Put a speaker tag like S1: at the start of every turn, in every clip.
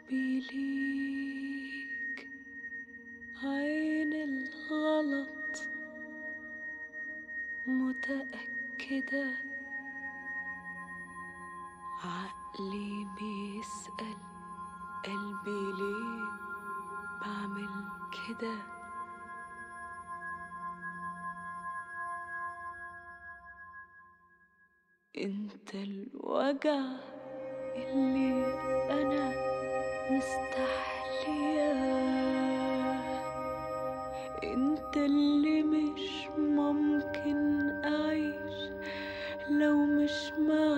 S1: حبي ليك عين الغلط متأكدة عقلي بيسأل قلبي ليه بعمل كده انت الوجع اللي انا مستحلياه انت اللي مش ممكن اعيش لو مش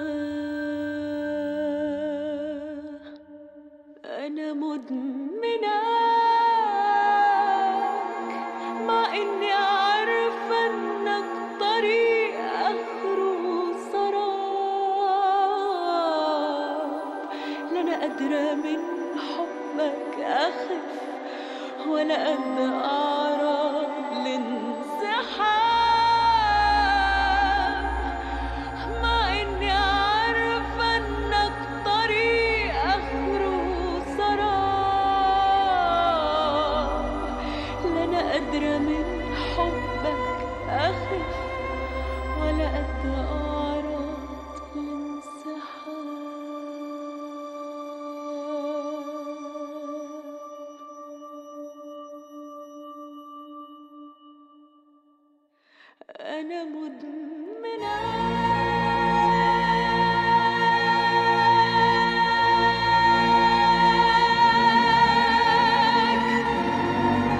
S1: معاه انا مدمناك مع اني عارفه انك طريق اخره سراب لا انا قادره من حبك اخف ولا قد اعرف الانسحاب مع اني عارفه انك طريق اخره سراب لا انا قادره من حبك اخف ولا قد اعرف الانسحاب أنا مدمناك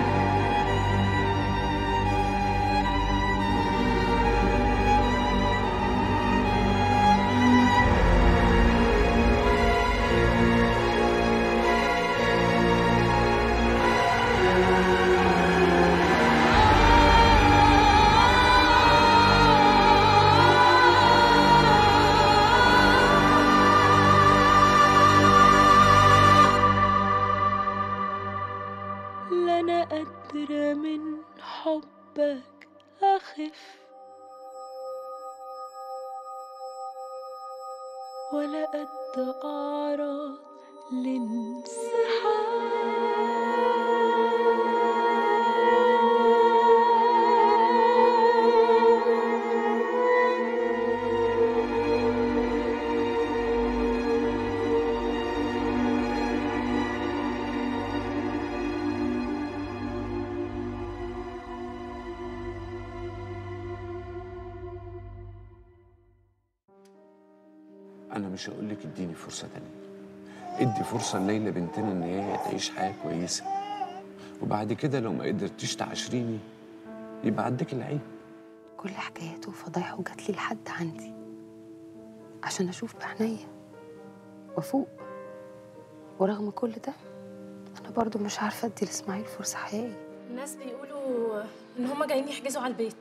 S1: لا أنا قادرة من حبك أخف ولا قد أعرض لانسحاب
S2: انا مش هقول لك اديني فرصه تانية ادي فرصه لليلى بنتنا ان هي تعيش حياه كويسه وبعد كده لو ما قدرتيش تعاشريني يبقى عندك العيب
S3: كل حكاياته وفضايحه جات لي لحد عندي عشان اشوف بعينيا وافوق ورغم كل ده انا برضو مش عارفه ادي لاسماعيل فرصه حقيقيه
S4: الناس بيقولوا ان هما جايين يحجزوا على البيت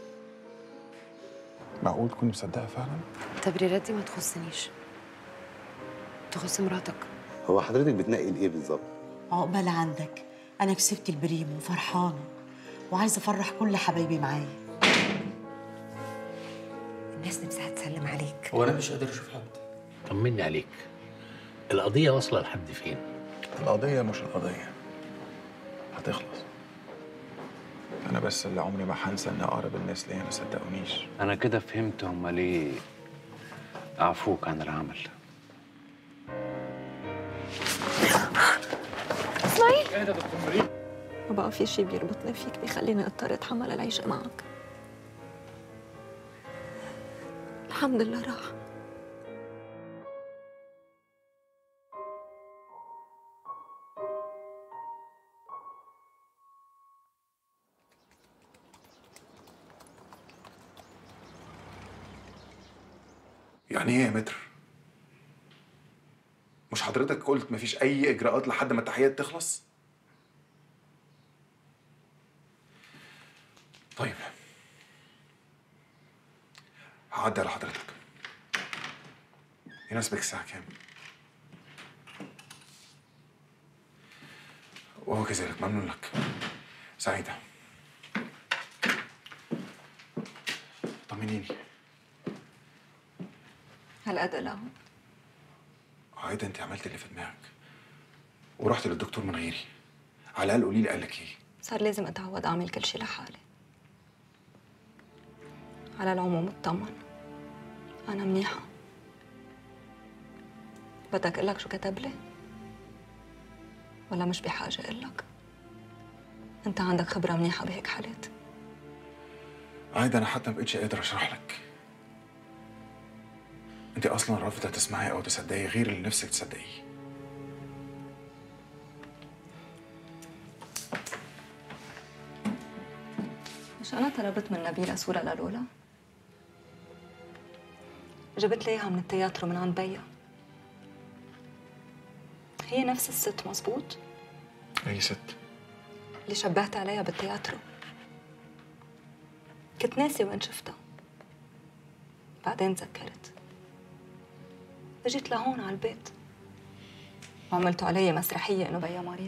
S5: معقول تكوني مصدقه فعلا
S3: التبريرات دي ما تخصنيش تخص مراتك
S6: هو حضرتك بتنقي ايه بالظبط؟
S7: عقبال عندك انا كسبت البريم وفرحانه وعايزه افرح كل حبايبي معايا
S8: الناس نفسها تسلم عليك
S9: هو انا مش قادر اشوف حد
S10: طمني عليك القضية واصلة لحد فين؟
S5: القضيه مش القضيه هتخلص انا بس اللي عمري ما هنسى ان اقرب الناس ليا ما صدقونيش
S2: انا كده فهمت هما ليه اعفوك عن العمل
S11: اسماعيل
S9: ايه ده دكتور مريم
S11: ما بقى في شيء بيربطني فيك بيخليني اضطر اتحمل العيشة معك الحمد لله راح
S5: يعني ايه يا متر مش حضرتك قلت مفيش اي اجراءات لحد ما التحقيقات تخلص طيب هعدي على حضرتك يناسبك الساعة كام؟ وهو كذلك ممنون لك سعيدة طمنيني
S11: هالقد لا
S5: عايدة انت عملت اللي في دماغك ورحت للدكتور من غيري على الاقل قولي لي قال لك ايه
S11: صار لازم اتعود اعمل كل شيء لحالي على العموم اطمن انا منيحه بدك اقول لك شو كتب لي ولا مش بحاجه اقول لك انت عندك خبره منيحه بهيك حالات
S5: عايده انا حتى ما بقتش قادر اشرح لك انت اصلا رافضه تسمعي او تصدقي غير اللي نفسك تصدقيه
S11: مش انا طلبت من نبيله صوره للولا جبت لي اياها من التياترو من عند بيا هي نفس الست مزبوط
S5: اي ست
S11: اللي شبهت عليها بالتياترو كنت ناسي وين شفتها بعدين تذكرت اجيت لهون على البيت وعملتوا علي مسرحية إنه بيا مريض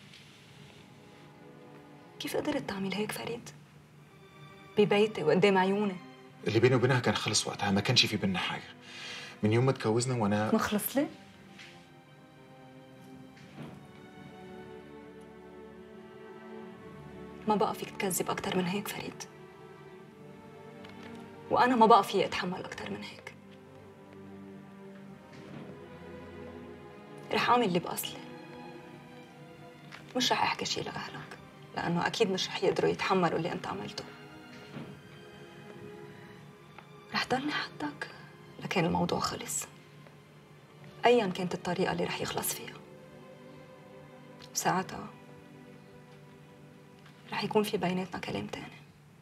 S11: كيف قدرت تعمل هيك فريد؟ ببيتي وقدام عيوني
S5: اللي بيني وبينها كان خلص وقتها ما كانش في بينا حاجه من يوم ما اتجوزنا وانا
S11: مخلص لي؟ ما بقى فيك تكذب أكتر من هيك فريد وأنا ما بقى فيي أتحمل أكتر من هيك رح أعمل اللي بأصلي مش رح أحكي شي لأهلك لأنه أكيد مش رح يقدروا يتحملوا اللي أنت عملته رح ضلني حدك لكن الموضوع خلص أيا كانت الطريقة اللي رح يخلص فيها وساعتها رح يكون في بيناتنا كلام تاني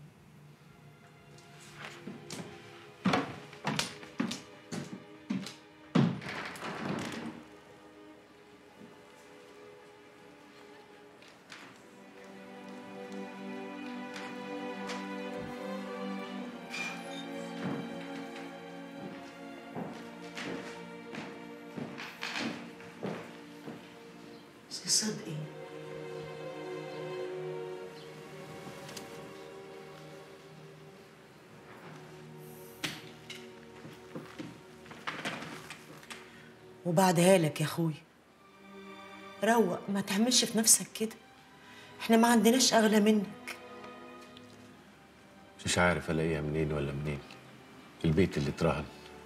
S7: سي صدقي وبعدها لك يا اخوي روق ما تعملش في نفسك كده احنا ما عندناش اغلى منك
S2: مش عارف الاقيها منين ولا منين البيت اللي اترهن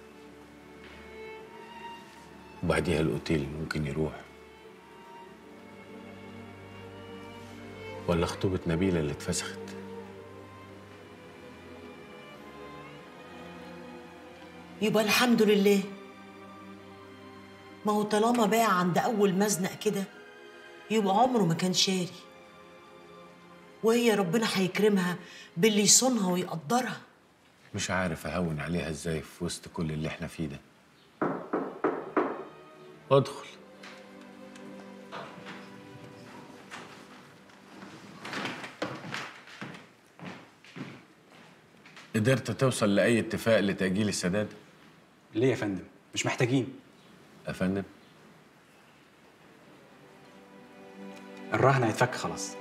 S2: وبعديها الاوتيل ممكن يروح ولا خطوبة نبيلة اللي اتفسخت
S7: يبقى الحمد لله ما هو طالما باع عند اول مزنق كده يبقى عمره ما كان شاري وهي ربنا هيكرمها باللي يصونها ويقدرها
S2: مش عارف اهون عليها ازاي في وسط كل اللي احنا فيه ده ادخل قدرت توصل لأي اتفاق لتأجيل السداد؟
S9: ليه يا فندم؟ مش محتاجين
S2: يا فندم
S9: الرهن هيتفك خلاص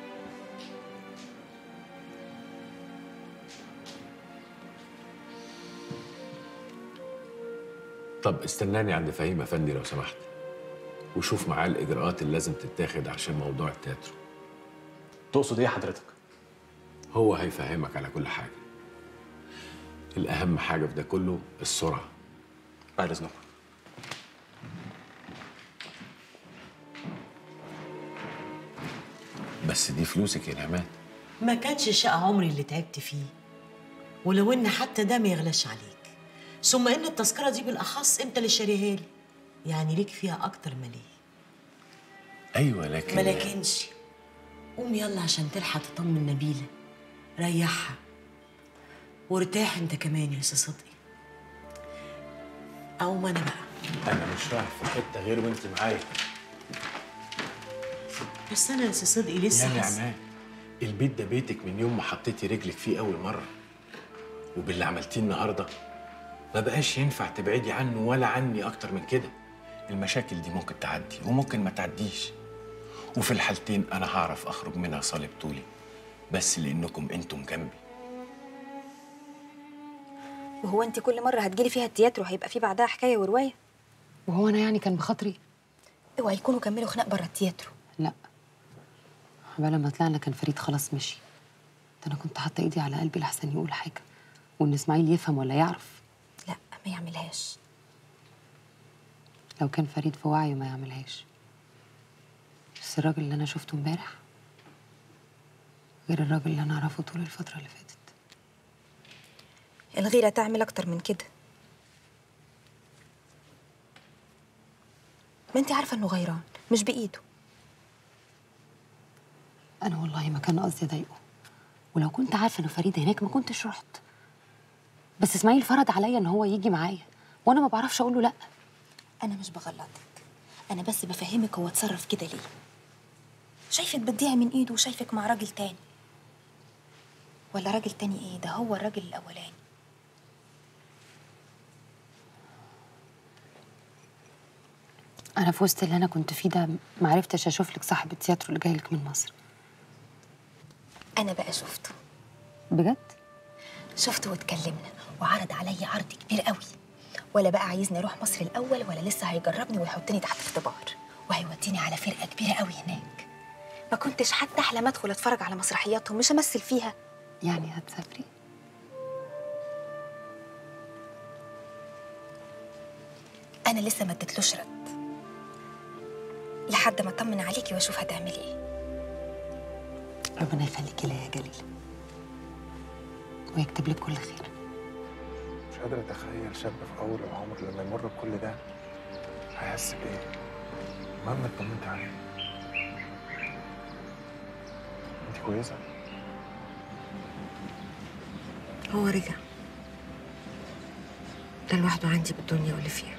S2: طب استناني عند فهيم افندي لو سمحت وشوف معاه الاجراءات اللي لازم تتاخد عشان موضوع التياترو
S9: تقصد ايه حضرتك؟
S2: هو هيفهمك على كل حاجه الاهم حاجه في ده كله السرعه
S9: بعد اذنكم
S2: بس دي فلوسك يا نعمان
S7: ما كانش شقى عمري اللي تعبت فيه ولو ان حتى ده ما يغلاش عليك ثم ان التذكره دي بالاخص انت اللي شاريها لي يعني ليك فيها اكتر ما ليه
S2: ايوه لكن
S7: ما لكنش قوم يلا عشان تلحق تطمن نبيله ريحها وارتاح انت كمان يا سي صدقي اقوم انا بقى
S2: انا مش رايح في حته غير وانت معايا
S7: بس انا يا سي صدقي لسه
S2: يا
S7: حاسة-
S2: نعمان البيت ده بيتك من يوم ما حطيتي رجلك فيه اول مره وباللي عملتيه النهارده ما بقاش ينفع تبعدي عنه ولا عني اكتر من كده المشاكل دي ممكن تعدي وممكن ما تعديش وفي الحالتين انا هعرف اخرج منها صلب طولي بس لانكم انتم جنبي
S12: وهو انت كل مره هتجيلي فيها التياترو هيبقى في بعدها حكايه وروايه
S3: وهو انا يعني كان بخاطري
S12: اوعى يكونوا كملوا خناق بره التياترو
S3: لا عبال ما طلعنا كان فريد خلاص مشي ده انا كنت حاطه ايدي على قلبي لحسن يقول حاجه وان اسماعيل يفهم ولا يعرف
S12: لا ما يعملهاش
S3: لو كان فريد في وعيه ما يعملهاش بس الراجل اللي انا شفته امبارح غير الراجل اللي انا اعرفه طول الفتره اللي فاتت
S12: الغيرة تعمل أكتر من كده ما انت عارفة انه غيران مش بإيده
S3: انا والله ما كان قصدي اضايقه ولو كنت عارفه انه فريد هناك ما كنتش رحت بس اسماعيل فرض عليا ان هو يجي معايا وانا ما بعرفش اقول له لا
S12: أنا مش بغلطك أنا بس بفهمك هو اتصرف كده ليه شايفك بتضيعي من إيده وشايفك مع راجل تاني ولا راجل تاني إيه ده هو الراجل الأولاني
S3: انا في وسط اللي انا كنت فيه ده ما عرفتش اشوف لك صاحب التياترو اللي جاي لك من مصر
S12: أنا بقى شفته
S3: بجد
S12: شفته واتكلمنا وعرض عليا عرض كبير قوي ولا بقى عايزني اروح مصر الاول ولا لسه هيجربني ويحطني تحت اختبار وهيوديني على فرقه كبيره قوي هناك ما كنتش حتى احلم ادخل اتفرج على مسرحياتهم مش امثل فيها
S3: يعني هتسافري
S12: انا لسه ما اديتلوش رد لحد ما اطمن عليكي واشوف هتعملي ايه
S3: ربنا يخليكي ليا يا جليل ويكتب لك كل خير
S5: مش قادر اتخيل شاب في اول العمر لما يمر بكل ده هيحس بايه المهم اطمنت عليه انت كويسه
S8: هو رجع ده لوحده عندي بالدنيا واللي فيها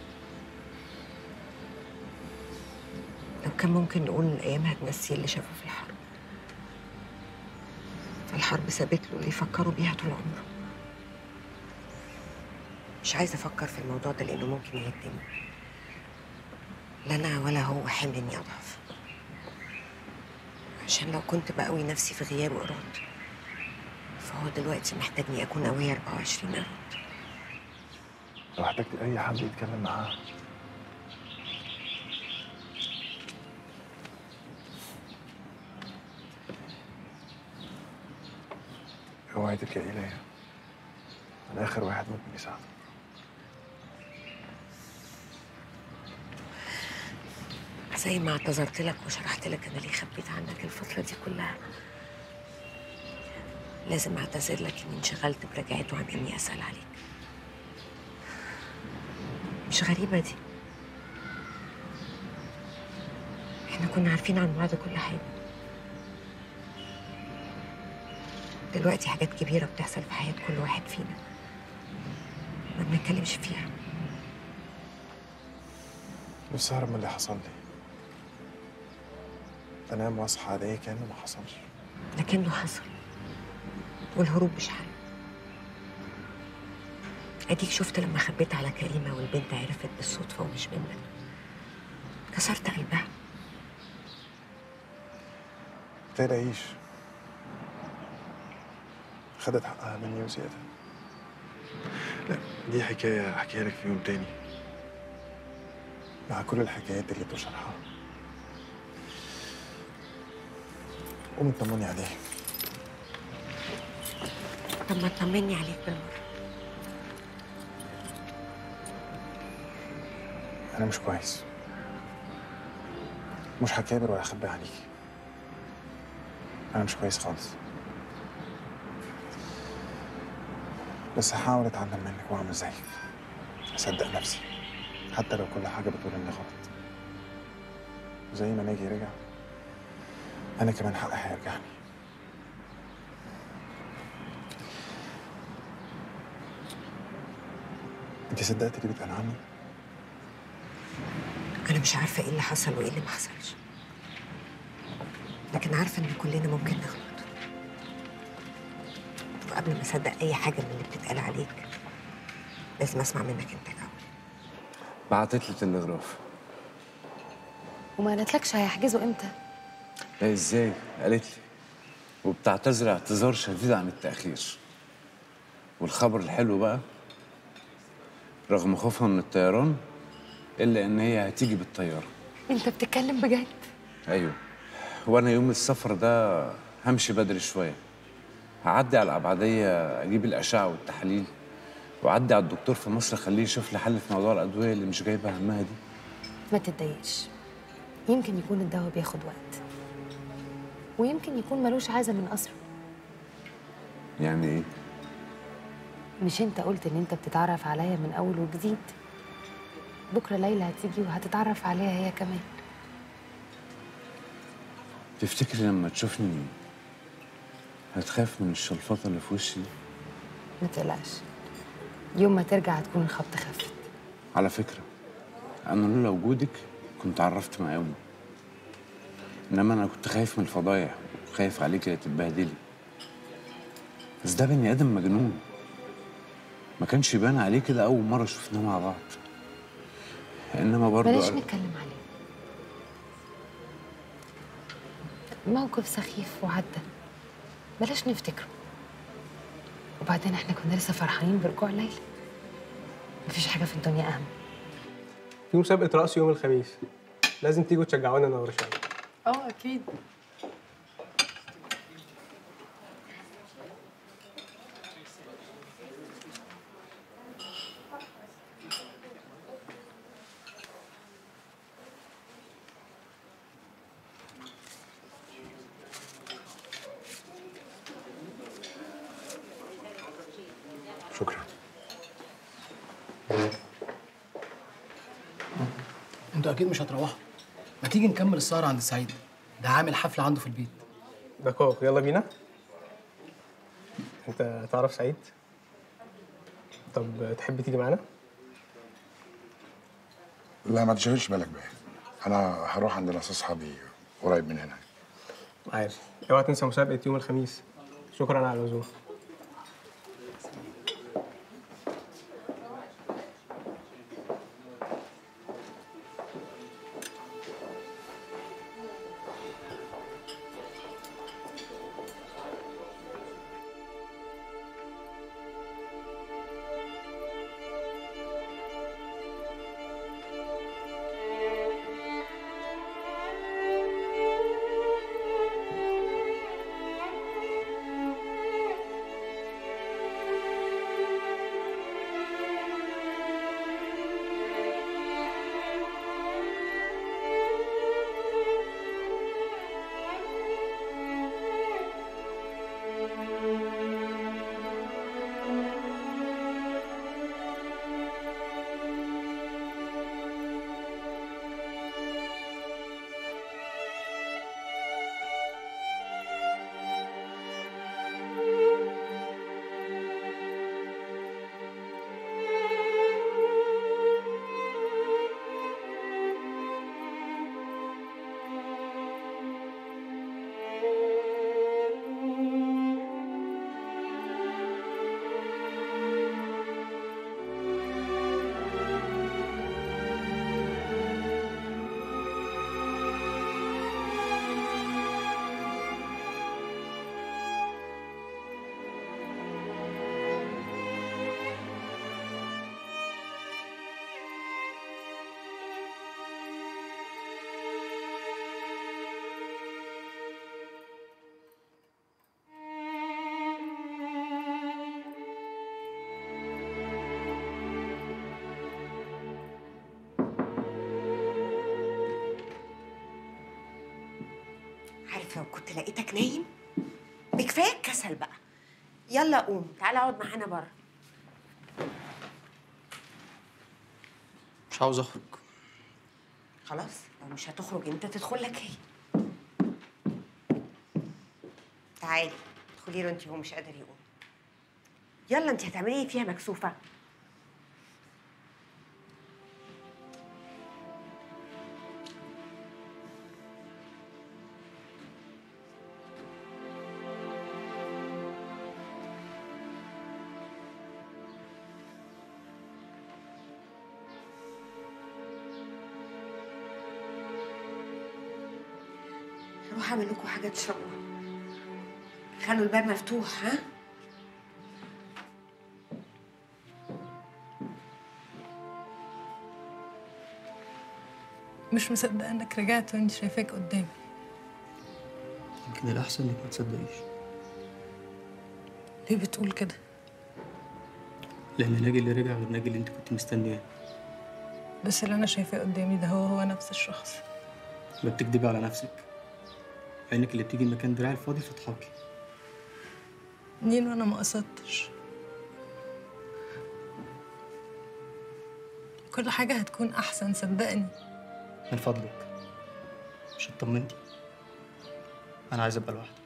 S8: لو كان ممكن نقول ان الايام هتنسيه اللي شافه في الحرب فالحرب سابت له اللي يفكروا بيها طول عمره مش عايزه افكر في الموضوع ده لانه ممكن يهدني لا انا ولا هو حمل اني اضعف عشان لو كنت بقوي نفسي في غياب وإراد فهو دلوقتي محتاجني أكون قوية 24 إراد
S5: لو احتجت اي حد يتكلم معاه اوعي تلجئي ليا انا اخر واحد ممكن يساعدك
S8: زي ما اعتذرت لك وشرحت لك أنا ليه خبيت عنك الفترة دي كلها لازم أعتذر لك إني انشغلت برجعته عن إني أسأل عليك مش غريبة دي احنا كنا عارفين عن بعض كل حاجة دلوقتي حاجات كبيرة بتحصل في حياة كل واحد فينا ما بنتكلمش فيها
S5: نفسي اهرب من اللي حصل لي انام واصحى الاقيه كانه ما حصلش
S8: لكنه حصل والهروب مش حل اديك شفت لما خبيت على كريمه والبنت عرفت بالصدفه ومش منك كسرت قلبها
S5: تلاقيش خدت حقها مني وزيادة لا دي حكاية أحكيها لك في يوم تاني مع كل الحكايات اللي بشرحها قومي اطمني عليه
S8: طب ما تطمني عليك بالمره
S5: أنا مش كويس مش هكابر ولا أخبي عليكي أنا مش كويس خالص بس هحاول أتعلم منك وأعمل زيك أصدق نفسي حتى لو كل حاجة بتقول إني غلط زي ما ناجي رجع أنا كمان حقي هيرجعني أنت صدقت اللي بيتقال عني؟
S8: انا مش عارفه ايه اللي حصل وايه اللي ما حصلش لكن عارفه ان كلنا ممكن نغلط وقبل ما اصدق اي حاجه من اللي بتتقال عليك لازم اسمع منك انت الاول
S2: بعتت لي تلغراف
S3: وما قالتلكش هيحجزوا امتى
S2: لا ازاي قالت لي وبتعتذر اعتذار شديد عن التاخير والخبر الحلو بقى رغم خوفها من الطيران الا ان هي هتيجي بالطياره
S3: انت بتتكلم بجد
S2: ايوه وانا يوم السفر ده همشي بدري شويه هعدي على الابعديه اجيب الاشعه والتحاليل واعدي على الدكتور في مصر خليه يشوف لي حل في موضوع الادويه اللي مش جايبه همها دي
S3: ما تتضايقش يمكن يكون الدواء بياخد وقت ويمكن يكون ملوش عازة من أصله
S2: يعني ايه
S3: مش انت قلت ان انت بتتعرف عليا من اول وجديد بكره ليلى هتيجي وهتتعرف عليها هي كمان
S2: تفتكري لما تشوفني هتخاف من الشلفطه اللي في وشي دي؟
S3: ما تقلقش يوم ما ترجع هتكون الخبط خفت
S2: على فكره انا لولا وجودك كنت عرفت مقاومه انما انا كنت خايف من الفضايح وخايف عليكي تتبهدلي بس ده بني ادم مجنون ما كانش يبان عليه كده اول مره شفناه مع بعض انما برضه
S3: بلاش نتكلم عليه موقف سخيف وعدى بلاش نفتكره وبعدين احنا كنا لسه فرحانين برجوع ليلى مفيش حاجه في الدنيا اهم
S13: في مسابقة رقص يوم الخميس لازم تيجوا تشجعونا انا ورشاد
S1: اه اكيد
S5: شكرا
S14: انتوا اكيد مش هتروحوا ما تيجي نكمل السهره عند سعيد ده عامل حفله عنده في البيت
S13: ده كوك يلا بينا انت تعرف سعيد طب تحب تيجي معانا
S5: لا ما تشغلش بالك بيا انا هروح عند ناس اصحابي قريب من هنا
S13: عارف اوعى تنسى مسابقة يوم الخميس شكرا على العزومة
S8: عارف لو كنت لقيتك نايم بكفايه الكسل بقى يلا قوم تعالى اقعد معانا بره
S14: مش عاوز اخرج
S8: خلاص لو مش هتخرج انت تدخل لك هي تعالي ادخلي له انت هو مش قادر يقوم يلا انت هتعملي ايه فيها مكسوفه روح اعمل لكم حاجه تشربوها خلوا الباب مفتوح ها
S15: مش مصدقة انك رجعت واني شايفاك قدامي
S14: يمكن الأحسن إنك ما تصدقيش
S15: ليه بتقول كده
S14: لأن ناجي اللي رجع غير ناجي اللي أنت كنت مستنياه
S15: بس اللي انا شايفاه قدامي ده هو هو نفس الشخص
S14: ما بتكدبي على نفسك عينك اللي بتيجي مكان دراعي الفاضي تضحكي
S15: منين وانا ما قصدتش كل حاجة هتكون أحسن صدقني
S14: من فضلك مش اطمنتي أنا عايز أبقى لوحدي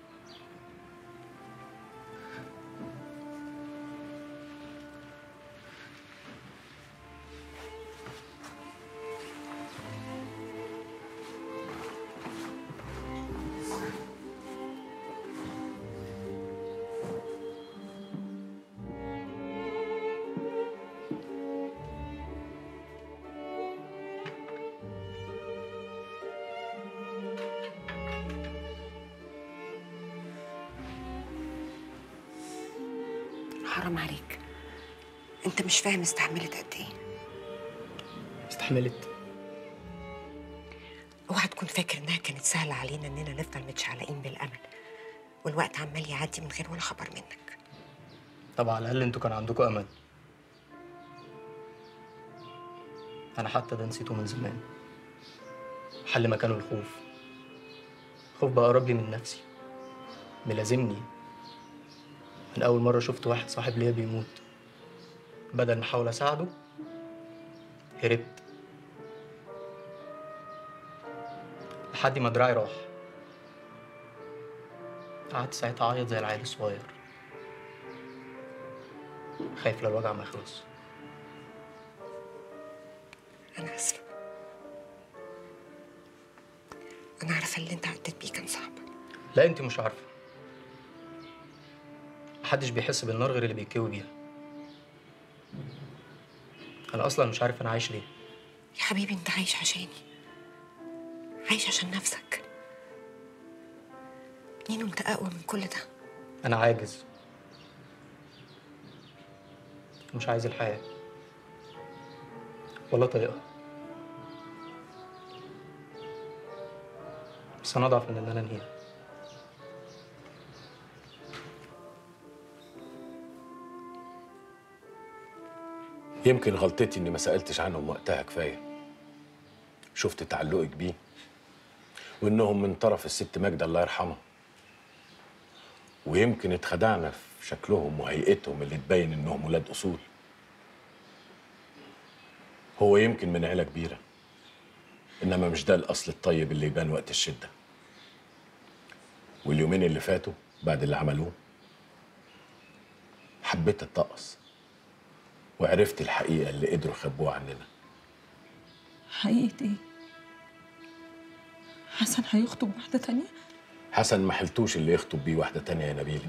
S8: حرام عليك انت مش فاهم استحملت قد ايه
S14: استحملت
S8: اوعى تكون فاكر انها كانت سهله علينا اننا نفضل متشعلقين بالامل والوقت عمال يعدي من غير ولا خبر منك
S14: طب على الأقل أنتوا كان عندكم أمل أنا حتى ده نسيته من زمان حل مكانه الخوف الخوف بقى قرب لي من نفسي ملازمني من أول مرة شفت واحد صاحب ليا بيموت بدل ما أحاول أساعده هربت لحد ما دراعي راح قعدت ساعتها أعيط زي العيل الصغير خايف لو الوجع ما يخلص
S8: انا اسفه انا عارفه اللي انت عديت بيه كان صعب
S14: لا انت مش عارفه محدش بيحس بالنار غير اللي بيتكوي بيها انا اصلا مش عارف انا عايش ليه
S8: يا حبيبي انت عايش عشاني عايش عشان نفسك نينو انت اقوى من كل ده
S14: انا عاجز مش عايز الحياه ولا طايقها بس انا اضعف من ان انا انهيها
S16: يمكن غلطتي اني ما سالتش عنهم وقتها كفايه شفت تعلقك بيه وانهم من طرف الست ماجده الله يرحمها ويمكن اتخدعنا في شكلهم وهيئتهم اللي تبين انهم ولاد اصول هو يمكن من عيله كبيره انما مش ده الاصل الطيب اللي يبان وقت الشده واليومين اللي فاتوا بعد اللي عملوه حبيت اتطقص وعرفت الحقيقه اللي قدروا يخبوها عننا
S1: حقيقة ايه؟ حسن هيخطب واحدة تانية؟
S16: حسن ما حلتوش اللي يخطب بيه واحده تانية يا نبيلي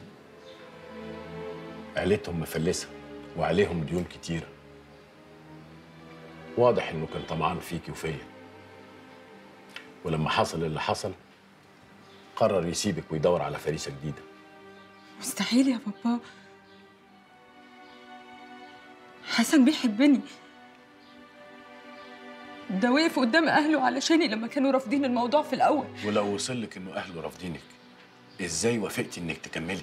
S16: عيلتهم مفلسه وعليهم ديون كتيره واضح انه كان طمعان فيكي وفيا ولما حصل اللي حصل قرر يسيبك ويدور على فريسه جديده
S1: مستحيل يا بابا حسن بيحبني ده وقف قدام أهله علشاني لما كانوا رافضين الموضوع في الأول
S16: ولو وصل لك انه اهله رافضينك ازاي وافقتي انك تكملي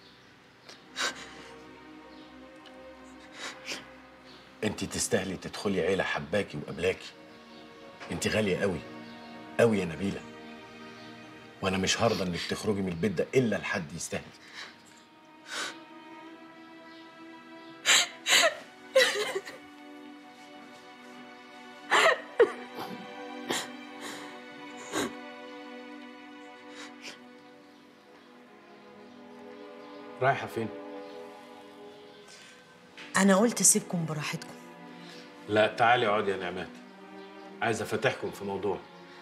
S16: انت تستاهلي تدخلي عيله حباكي وقبلاكي انت غاليه قوي قوي يا نبيله وانا مش هرضى انك تخرجي من البيت ده الا لحد يستاهل رايحه فين
S7: انا قلت سيبكم براحتكم
S16: لا تعالي اقعدي يا نعمات عايز افتحكم في موضوع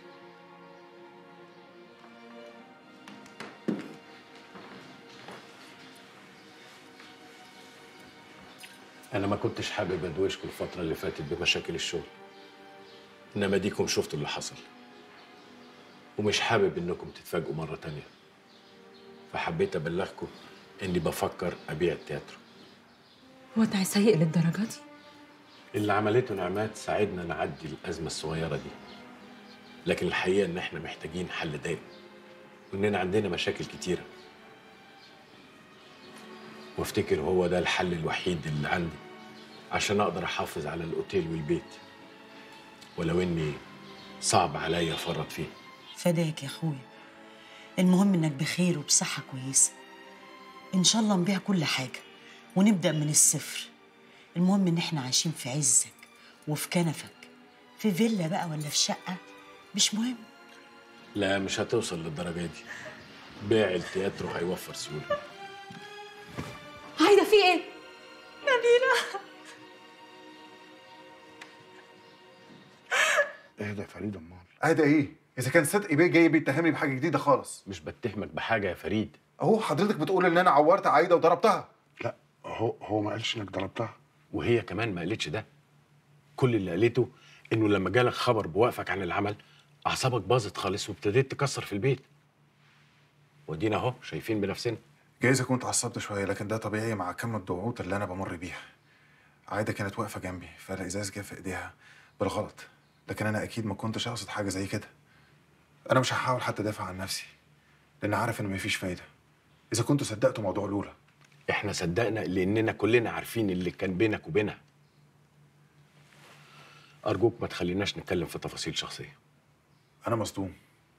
S16: انا ما كنتش حابب ادوشكم الفتره اللي فاتت بمشاكل الشغل انما ديكم شفتوا اللي حصل ومش حابب انكم تتفاجئوا مره تانية فحبيت ابلغكم اني بفكر ابيع التياترو
S1: وضع سيء للدرجة دي
S16: اللي عملته نعمات ساعدنا نعدي الازمه الصغيره دي لكن الحقيقه ان احنا محتاجين حل دائم واننا عندنا مشاكل كتيره وافتكر هو ده الحل الوحيد اللي عندي عشان اقدر احافظ على الاوتيل والبيت ولو اني صعب عليا افرط فيه
S7: فداك يا اخويا المهم انك بخير وبصحة كويسة ان شاء الله نبيع كل حاجة ونبدأ من الصفر المهم ان احنا عايشين في عزك وفي كنفك في فيلا بقى ولا في شقة مش مهم
S16: لا مش هتوصل للدرجه دي بيع التياترو هيوفر سيوله
S12: عايده في ايه نبيله
S17: اهدى يا فريد امال
S5: اهدى ايه؟ اذا كان صدقي بيه جاي بيتهمني بحاجه جديده خالص
S16: مش بتهمك بحاجه يا فريد
S5: اهو حضرتك بتقول ان انا عورت عايده وضربتها
S17: لا هو هو ما قالش انك ضربتها
S16: وهي كمان ما قالتش ده كل اللي قالته انه لما جالك خبر بوقفك عن العمل اعصابك باظت خالص وابتديت تكسر في البيت ودينا اهو شايفين بنفسنا
S5: جايز اكون اتعصبت شويه لكن ده طبيعي مع كم الضغوط اللي انا بمر بيها عايده كانت واقفه جنبي فالازاز جه في ايديها بالغلط لكن انا اكيد ما كنتش اقصد حاجه زي كده انا مش هحاول حتى ادافع عن نفسي لان عارف ان مفيش فايده اذا كنتوا صدقتوا موضوع لولا
S16: احنا صدقنا لاننا كلنا عارفين اللي كان بينك وبينها ارجوك ما تخليناش نتكلم في تفاصيل شخصيه
S5: انا مصدوم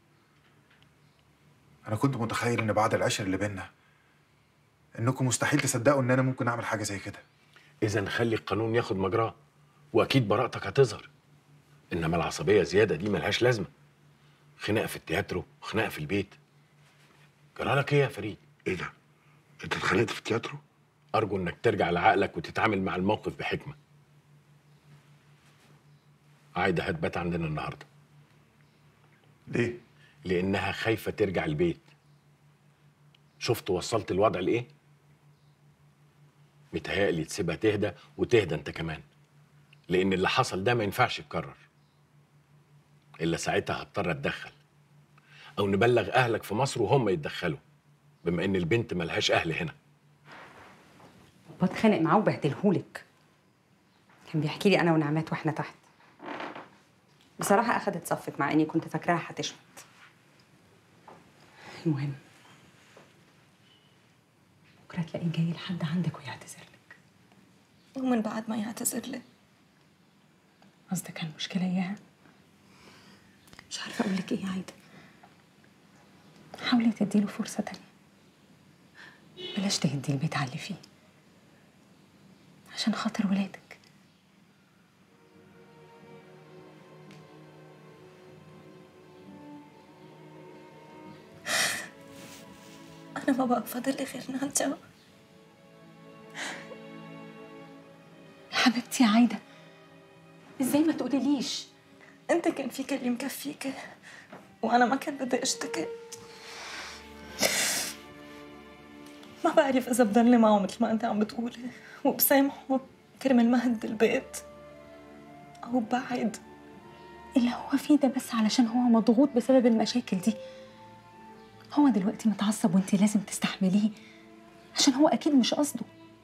S5: انا كنت متخيل ان بعد العشر اللي بينا انكم مستحيل تصدقوا ان انا ممكن اعمل حاجه زي كده
S16: اذا نخلي القانون ياخد مجراه واكيد براءتك هتظهر انما العصبيه زياده دي ملهاش لازمه خناقه في التياترو وخناقه في البيت جرالك ايه يا فريد
S17: ايه ده انت اتخانقت في التياترو
S16: ارجو انك ترجع لعقلك وتتعامل مع الموقف بحكمه عايده هتبات عندنا النهارده
S5: ليه
S16: لانها خايفه ترجع البيت شفت وصلت الوضع لايه متهيألي تسيبها تهدى وتهدى انت كمان لان اللي حصل ده ما ينفعش يتكرر الا ساعتها هضطر اتدخل او نبلغ اهلك في مصر وهم يتدخلوا بما ان البنت ملهاش اهل هنا
S18: بتخانق معاه وبهدلهولك كان بيحكي لي انا ونعمات واحنا تحت بصراحه اخدت صفك مع اني كنت فاكراها هتشمت المهم بكره تلاقيه جاي لحد عندك ويعتذر لك
S11: ومن بعد ما يعتذر لي
S18: قصدك كان مشكله اياها مش عارفه اقول لك ايه يا عايده حاولي تديله فرصه تانية بلاش تهدي البيت على اللي فيه عشان خاطر ولادك
S11: أنا ما بقى فاضل لي غير نرجع
S18: حبيبتي يا عايده ازاي ما تقوليليش
S11: أنت كان فيك اللي مكفيك وأنا ما كان بدي أشتكي ما بعرف إذا بضلني معه مثل ما أنت عم بتقولي وبسامحه كرمال ما هد البيت أو بعد
S18: اللي هو فيه ده بس علشان هو مضغوط بسبب المشاكل دي هو دلوقتي متعصب وانت لازم تستحمليه عشان هو اكيد مش قصده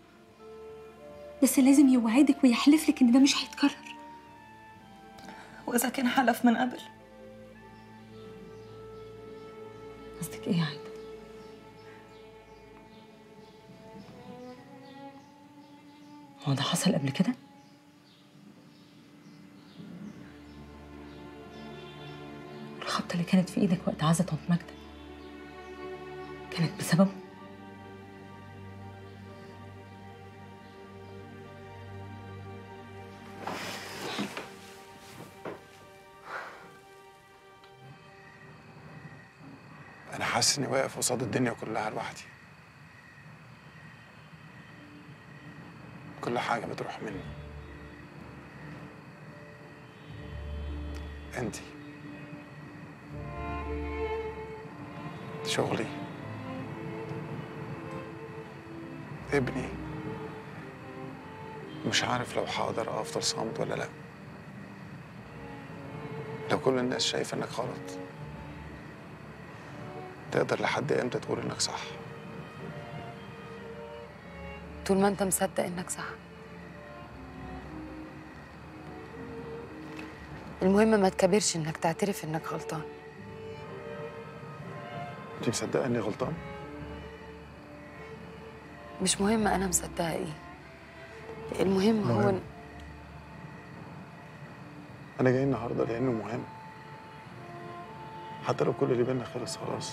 S18: بس لازم يوعدك ويحلف لك ان ده مش هيتكرر
S11: وإذا كان حلف من قبل
S18: قصدك ايه يا عايده هو ده حصل قبل كده الخبطه اللي كانت في ايدك وقت عزة طنط ماجده كانت بسببه
S5: انا حاسس اني واقف قصاد الدنيا كلها لوحدي كل حاجه بتروح مني انتي شغلي ابني مش عارف لو هقدر افضل صامت ولا لا لو كل الناس شايفه انك غلط تقدر لحد امتى تقول انك صح
S3: طول ما انت مصدق انك صح المهم ما تكبرش انك تعترف انك غلطان
S5: انت مصدقه اني غلطان
S3: مش مهم انا مصدقه ايه المهم هو
S5: مهم. انا جاي النهارده لانه مهم حتى لو كل اللي بينا خلص خلاص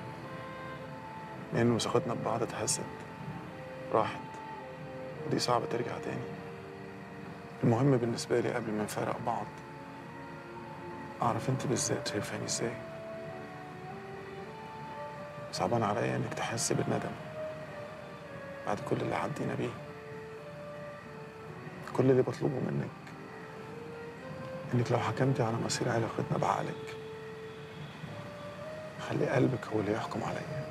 S5: لان مساقتنا ببعض اتهزت راحت ودي صعبه ترجع تاني المهم بالنسبه لي قبل ما نفارق بعض اعرف انت بالذات شايفاني ازاي صعبان عليا انك تحس بالندم بعد كل اللي عدينا بيه كل اللي بطلبه منك انك لو حكمتي على مصير علاقتنا بعقلك خلي قلبك هو اللي يحكم عليا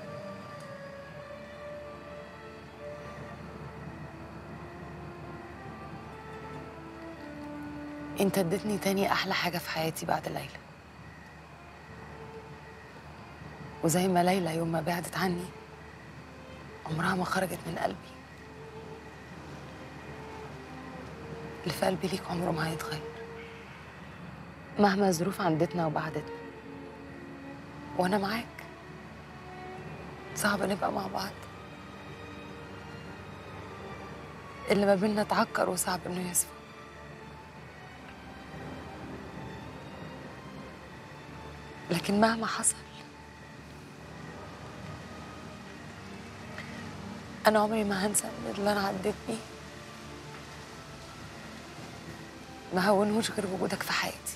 S3: انت اديتني تاني احلى حاجه في حياتي بعد ليلى وزي ما ليلى يوم ما بعدت عني عمرها ما خرجت من قلبي اللي في قلبي ليك عمره ما هيتغير مهما الظروف عندتنا وبعدتنا وانا معاك صعب نبقى مع بعض اللي ما بينا اتعكر وصعب انه يصفى لكن مهما حصل انا عمري ما هنسى اللي انا عديت بيه ما هونهوش غير وجودك في حياتي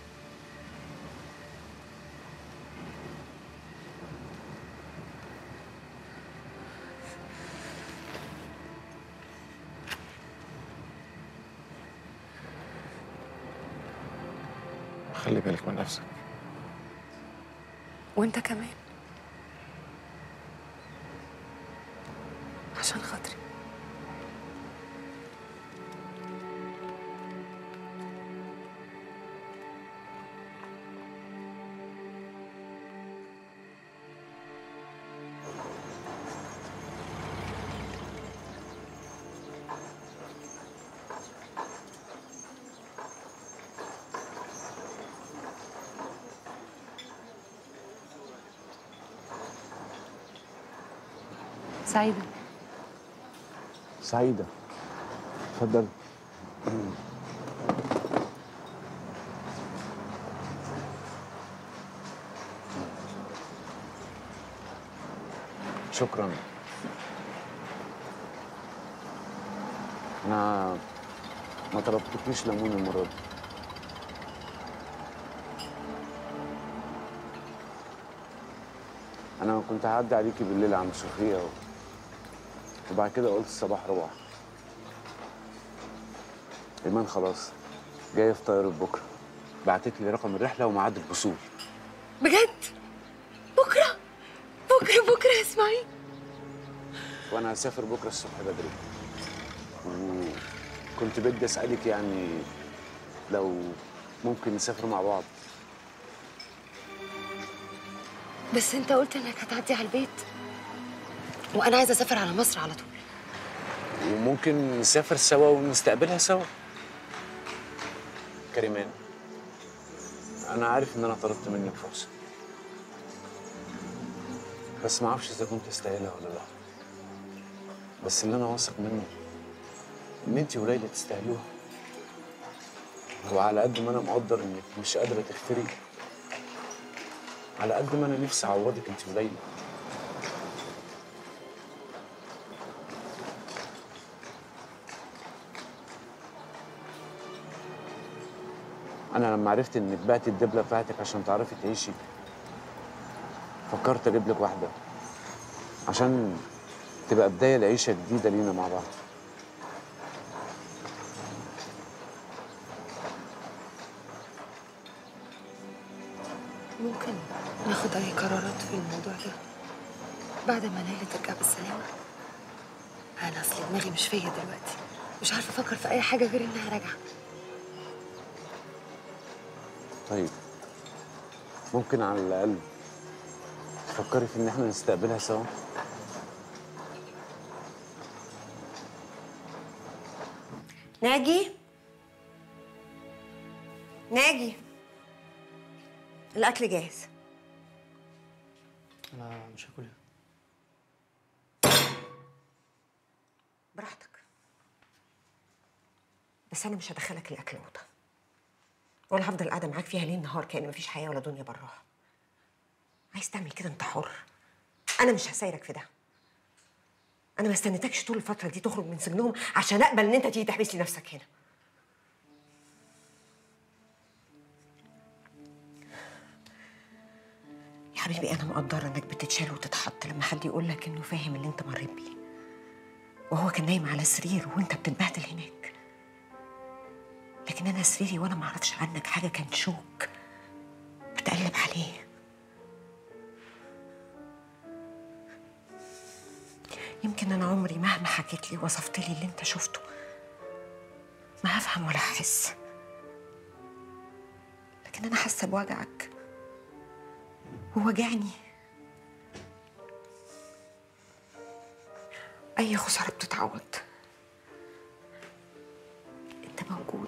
S5: خلي بالك من نفسك
S3: وانت كمان عشان خاطري سعيدة
S2: سعيدة اتفضل شكرا انا ما طلبتكيش ليمون المرة دي انا كنت هعدي عليكي بالليل عند صوفيا و... وبعد كده قلت الصباح روح ايمان خلاص جايه في طياره بكره بعتت لي رقم الرحله وميعاد الوصول
S3: بجد بكرة بكرة بكرة يا اسماعيل
S2: وانا هسافر بكره الصبح بدري وكنت بدي اسالك يعني لو ممكن نسافر مع بعض
S3: بس انت قلت انك هتعدي على البيت وانا عايزة اسافر على مصر على طول
S2: وممكن نسافر سوا ونستقبلها سوا كريمان انا عارف ان انا طلبت منك فرصه بس ما اعرفش اذا كنت استاهلها ولا لا بس اللي انا واثق منه ان انت وليلى تستاهلوها وعلى قد ما انا مقدر انك مش قادره تغفري على قد ما انا نفسي اعوضك انت وليلى انا لما عرفت انك بعتي الدبله بتاعتك عشان تعرفي تعيشي فكرت اجيب لك واحده عشان تبقى بدايه لعيشه جديده لينا مع بعض
S3: ممكن ناخد اي قرارات في الموضوع ده بعد ما ليلى ترجع بالسلامة انا اصل دماغي مش فيا دلوقتي مش عارفة افكر في اي حاجة غير انها راجعة
S2: طيب ممكن على الاقل تفكري في ان احنا نستقبلها سوا
S8: ناجي ناجي الاكل جاهز
S14: انا مش هاكلها
S8: براحتك بس انا مش هدخلك الاكل اوضه ولا هفضل قاعده معاك فيها ليل نهار كأن مفيش حياه ولا دنيا براها عايز تعمل كده انت حر انا مش هسايرك في ده انا ما استنيتكش طول الفتره دي تخرج من سجنهم عشان اقبل ان انت تيجي تحبس لي نفسك هنا يا حبيبي انا مقدره انك بتتشال وتتحط لما حد يقول لك انه فاهم اللي انت مريت بيه وهو كان نايم على سرير وانت بتتبهدل هناك لكن انا سريري وانا ما اعرفش عنك حاجه كان شوك بتقلب عليه يمكن انا عمري مهما حكيت لي وصفت لي اللي انت شفته ما هفهم ولا هحس لكن انا حاسه بوجعك ووجعني اي خساره بتتعوض انت موجود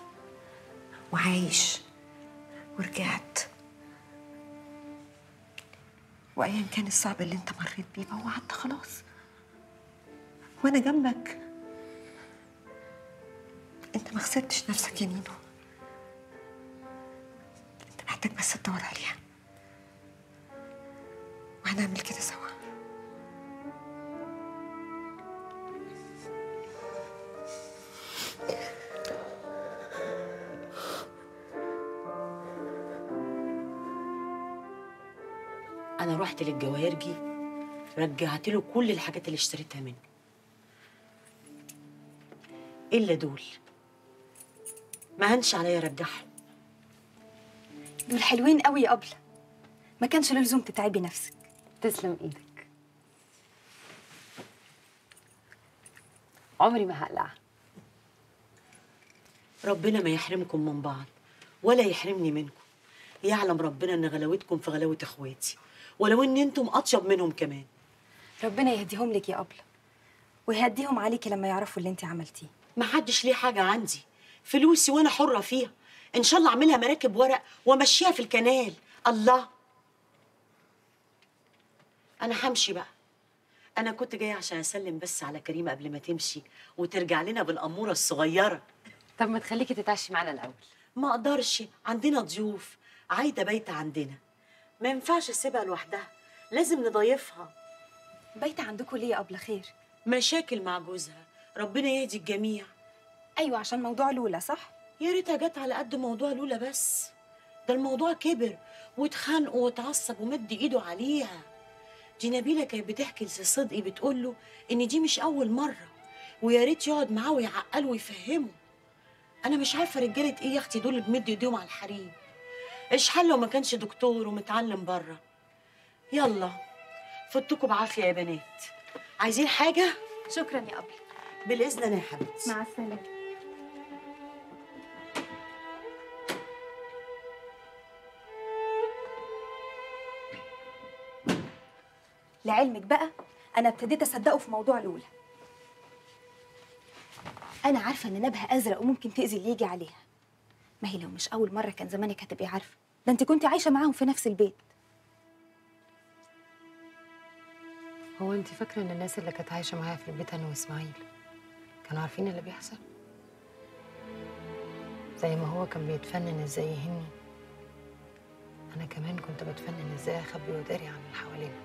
S8: وعايش ورجعت وايا كان الصعب اللي انت مريت بيه ما هو عدى خلاص وانا جنبك انت ما خسرتش نفسك يا نينو انت محتاج بس تدور عليها وهنعمل كده سوا
S7: انا رحت للجواهرجي رجعت له كل الحاجات اللي اشتريتها منه الا دول ما هنش عليا ارجعهم
S18: دول حلوين قوي يا أبلة ما كانش له لزوم تتعبي نفسك
S3: تسلم ايدك عمري ما هقلع
S7: ربنا ما يحرمكم من بعض ولا يحرمني منكم يعلم ربنا ان غلاوتكم في غلاوه اخواتي ولو ان انتم اطيب منهم كمان
S18: ربنا يهديهم لك يا أبلة ويهديهم عليكي لما يعرفوا اللي انت عملتيه
S7: ما حدش ليه حاجه عندي فلوسي وانا حره فيها ان شاء الله اعملها مراكب ورق وامشيها في الكنال الله انا همشي بقى انا كنت جايه عشان اسلم بس على كريمه قبل ما تمشي وترجع لنا بالاموره الصغيره
S3: طب ما تخليكي تتعشي معانا الاول
S7: ما اقدرش عندنا ضيوف عايده بايته عندنا ما ينفعش اسيبها لوحدها لازم نضيفها
S18: بايته عندكم ليه يا أبلة خير
S7: مشاكل مع جوزها ربنا يهدي الجميع
S18: ايوه عشان موضوع لولا صح
S7: يا ريتها جت على قد موضوع لولا بس ده الموضوع كبر واتخانقوا واتعصب ومد ايده عليها دي نبيله كانت بتحكي لصدقي بتقول له ان دي مش اول مره ويا ريت يقعد معاه ويعقله ويفهمه انا مش عارفه رجاله ايه يا اختي دول اللي بيمدوا ايديهم على الحريم ايش حل لو ما كانش دكتور ومتعلم بره يلا فوتكم بعافيه يا بنات عايزين حاجه
S18: شكرا يا أبلة
S7: بالاذن انا يا حبيبتي
S18: مع السلامه لعلمك بقى انا ابتديت اصدقه في موضوع لولا انا عارفه ان نبها ازرق وممكن تاذي اللي يجي عليها ما هي لو مش اول مره كان زمانك هتبقي عارفه ده انت كنت عايشه معاهم في نفس البيت
S3: هو انت فاكره ان الناس اللي كانت عايشه معايا في البيت انا واسماعيل كانوا عارفين اللي بيحصل زي ما هو كان بيتفنن ازاي يهني انا كمان كنت بتفنن ازاي اخبي وداري عن اللي حوالينا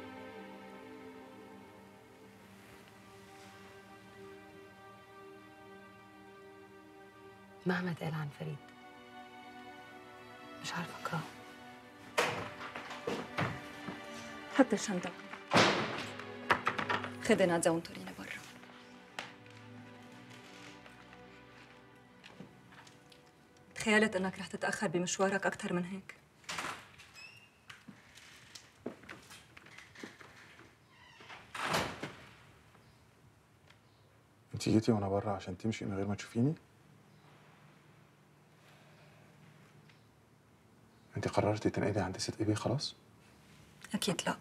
S3: مهما اتقال عن فريد مش عارفه اكرهه
S11: حط الشنطة خدي نادية وانطريني برا تخيلت انك رح تتأخر بمشوارك أكتر من هيك
S5: انت جيتي وانا بره عشان تمشي من غير ما تشوفيني انت قررتي تنقلي عند ست ايبي خلاص
S11: أكيد لا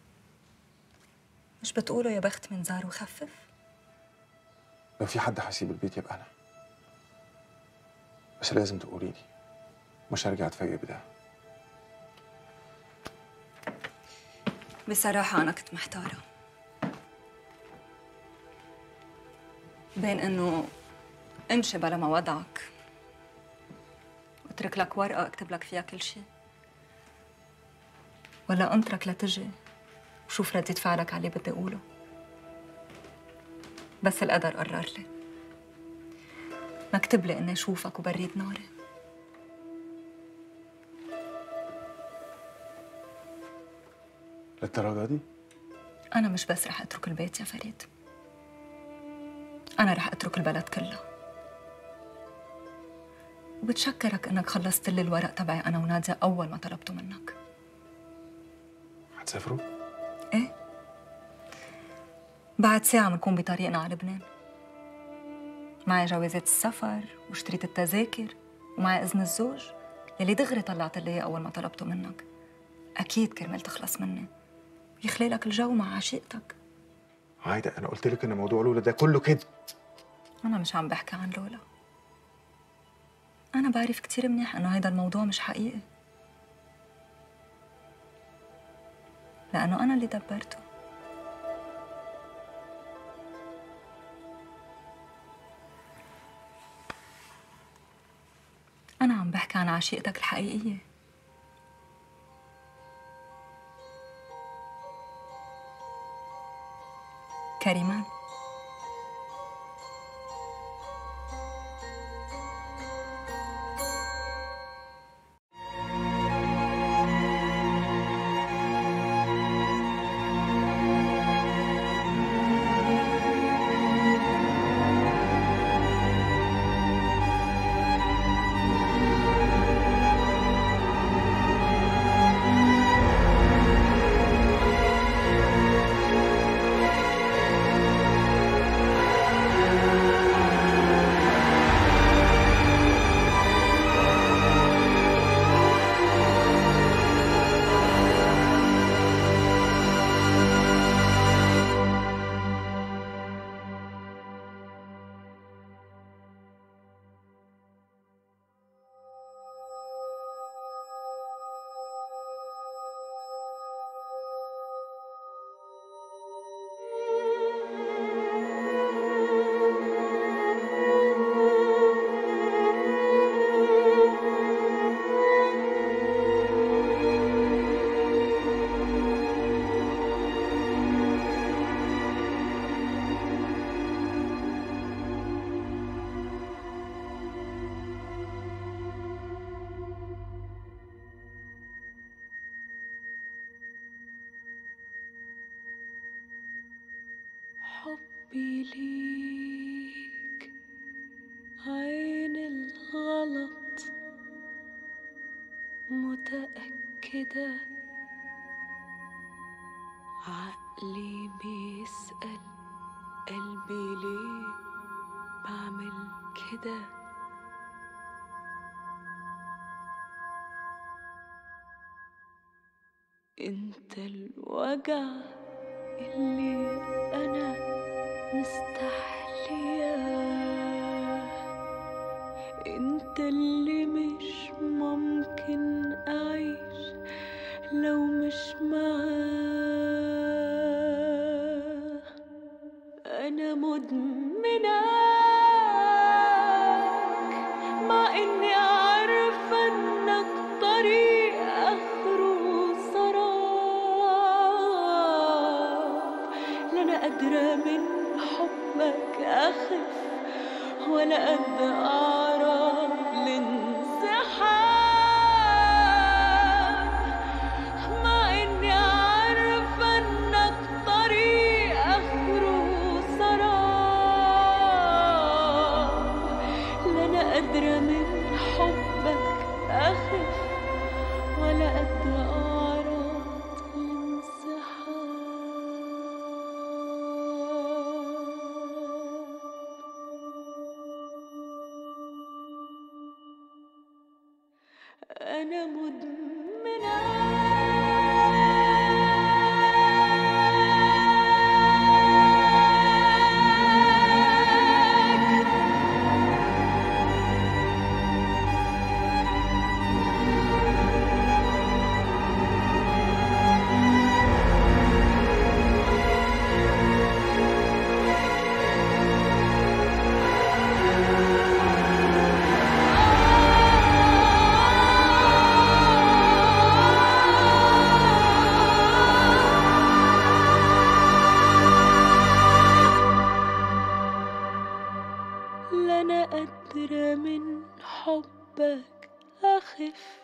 S11: مش بتقولوا يا بخت من زار وخفف
S5: لو في حد هيسيب البيت يبقى انا بس لازم تقولي لي مش هرجع اتفاجئ بده
S11: بصراحة أنا كنت محتارة بين إنه امشي بلا ما وضعك واترك لك ورقة أكتب لك فيها كل شيء ولا أنطرك لتجي وشوف ردة فعلك على اللي بدي أقوله بس القدر قرر لي مكتب لي إني أشوفك وبريد ناري
S5: للدرجة دي؟
S11: أنا مش بس رح أترك البيت يا فريد أنا رح أترك البلد كلها وبتشكرك إنك خلصت لي الورق تبعي أنا ونادية أول ما طلبته منك
S5: هتسافروا؟
S11: إيه بعد ساعة بنكون بطريقنا على لبنان معي جوازات السفر واشتريت التذاكر ومعي إذن الزوج يلي دغري طلعت لي إياه أول ما طلبته منك أكيد كرمال تخلص مني ويخلي لك الجو مع عشيقتك
S5: عايدة أنا قلت لك إن موضوع لولا ده كله كده
S11: أنا مش عم بحكي عن لولا أنا بعرف كتير منيح إنه هيدا الموضوع مش حقيقي لأنه أنا اللي دبرته أنا عم بحكي عن عشيقتك الحقيقية كريمان
S19: حبي ليك عين الغلط متأكدة عقلي بيسأل قلبي ليه بعمل كده انت الوجع اللي انا مستحلياه انت اللي مش ممكن اعيش لو مش معاه انا مدمناك مع اني عارفه انك طريق اخره سراب لا انا قادره من حبك اخف ولا قد اعرف الانسحاب مع اني عارفه انك طريق اخره سراب لا انا قادره من حبك اخف ولا قد اعرف الانسحاب أنا مدمنة قادرة من حبك أخف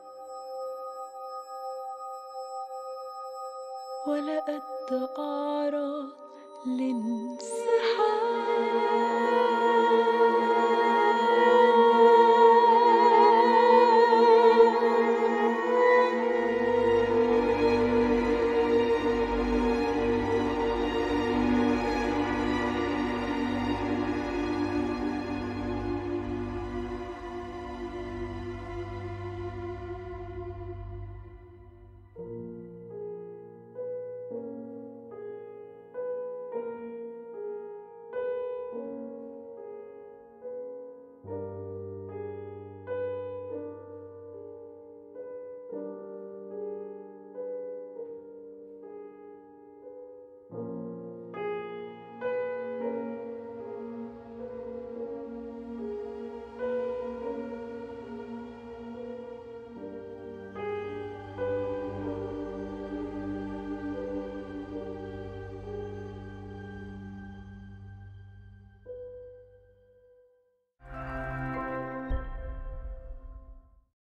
S19: ولا قد أعرض لانسحاب